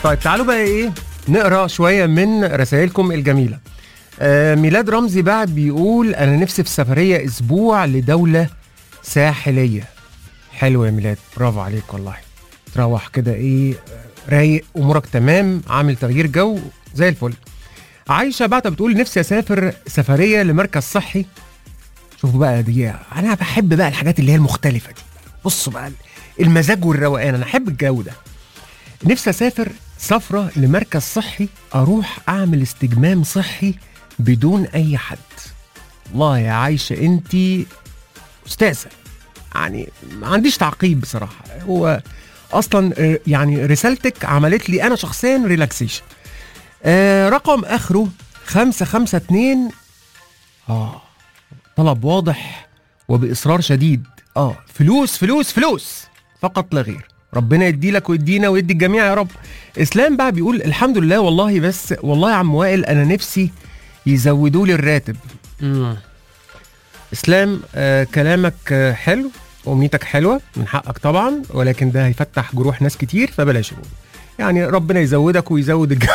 طيب تعالوا بقى ايه نقرا شويه من رسائلكم الجميله آه ميلاد رمزي بعد بيقول انا نفسي في سفريه اسبوع لدوله ساحليه حلو يا ميلاد برافو عليك والله تروح كده ايه رايق امورك تمام عامل تغيير جو زي الفل عايشه بعد بتقول نفسي اسافر سفريه لمركز صحي شوفوا بقى دي انا بحب بقى الحاجات اللي هي المختلفه دي بصوا بقى المزاج والروقان انا احب الجو ده نفسي اسافر سفره لمركز صحي اروح اعمل استجمام صحي بدون اي حد والله يا عايشه انت استاذه يعني ما عنديش تعقيب بصراحه هو اصلا آه، يعني رسالتك عملت لي انا شخصيا ريلاكسيشن آه رقم اخره 552 اه طلب واضح وباصرار شديد اه فلوس فلوس فلوس فقط لا غير ربنا يدي لك ويدينا ويدي الجميع يا رب اسلام بقى بيقول الحمد لله والله بس والله يا عم وائل انا نفسي يزودوا لي الراتب مم. اسلام آه كلامك آه حلو وامنيتك حلوه من حقك طبعا ولكن ده هيفتح جروح ناس كتير فبلاش نقول يعني ربنا يزودك ويزود الجميع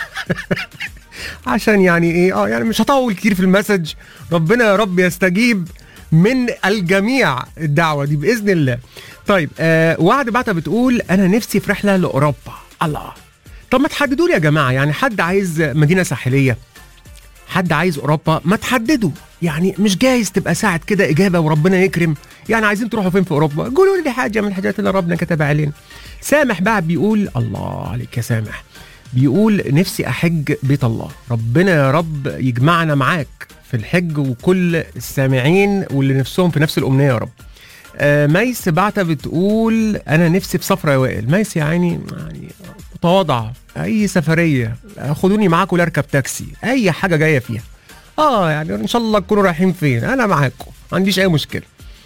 عشان يعني ايه اه يعني مش هطول كتير في المسج ربنا يا رب يستجيب من الجميع الدعوه دي باذن الله طيب آه وعد بعتها بتقول انا نفسي في رحله لاوروبا الله طب ما تحددوا لي يا جماعه يعني حد عايز مدينه ساحليه حد عايز اوروبا ما تحددوا يعني مش جايز تبقى ساعه كده اجابه وربنا يكرم يعني عايزين تروحوا فين في اوروبا قولوا لي حاجه من الحاجات اللي ربنا كتبها علينا سامح بقى بيقول الله عليك يا سامح بيقول نفسي احج بيت الله ربنا يا رب يجمعنا معاك في الحج وكل السامعين واللي نفسهم في نفس الامنيه يا رب آه ميس بعتها بتقول انا نفسي في سفره يا وائل ميس يا عيني يعني متواضعه اي سفريه خدوني معاكم اركب تاكسي اي حاجه جايه فيها اه يعني ان شاء الله تكونوا رايحين فين انا معاكم ما عنديش اي مشكله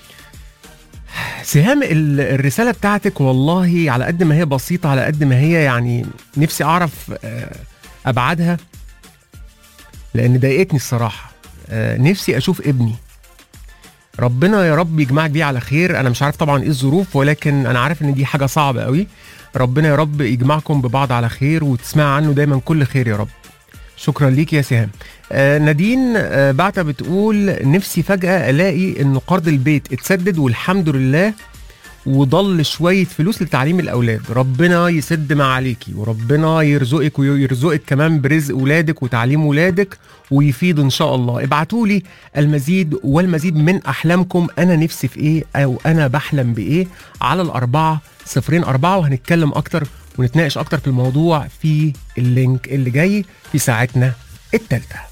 سهام ال- الرساله بتاعتك والله على قد ما هي بسيطه على قد ما هي يعني نفسي اعرف آه، ابعادها لان ضايقتني الصراحه آه، نفسي اشوف ابني ربنا يا رب يجمعك بيه على خير انا مش عارف طبعا ايه الظروف ولكن انا عارف ان دي حاجه صعبه قوي ربنا يا رب يجمعكم ببعض على خير وتسمع عنه دايما كل خير يا رب شكرا ليك يا سهام آه نادين آه بعتها بتقول نفسي فجأة ألاقي إن قرض البيت اتسدد والحمد لله وضل شوية فلوس لتعليم الأولاد ربنا يسد ما عليكي وربنا يرزقك ويرزقك كمان برزق ولادك وتعليم ولادك ويفيد إن شاء الله ابعتوا لي المزيد والمزيد من أحلامكم أنا نفسي في إيه أو أنا بحلم بإيه على الأربعة صفرين أربعة وهنتكلم أكتر ونتناقش أكتر في الموضوع في اللينك اللي جاي في ساعتنا التالتة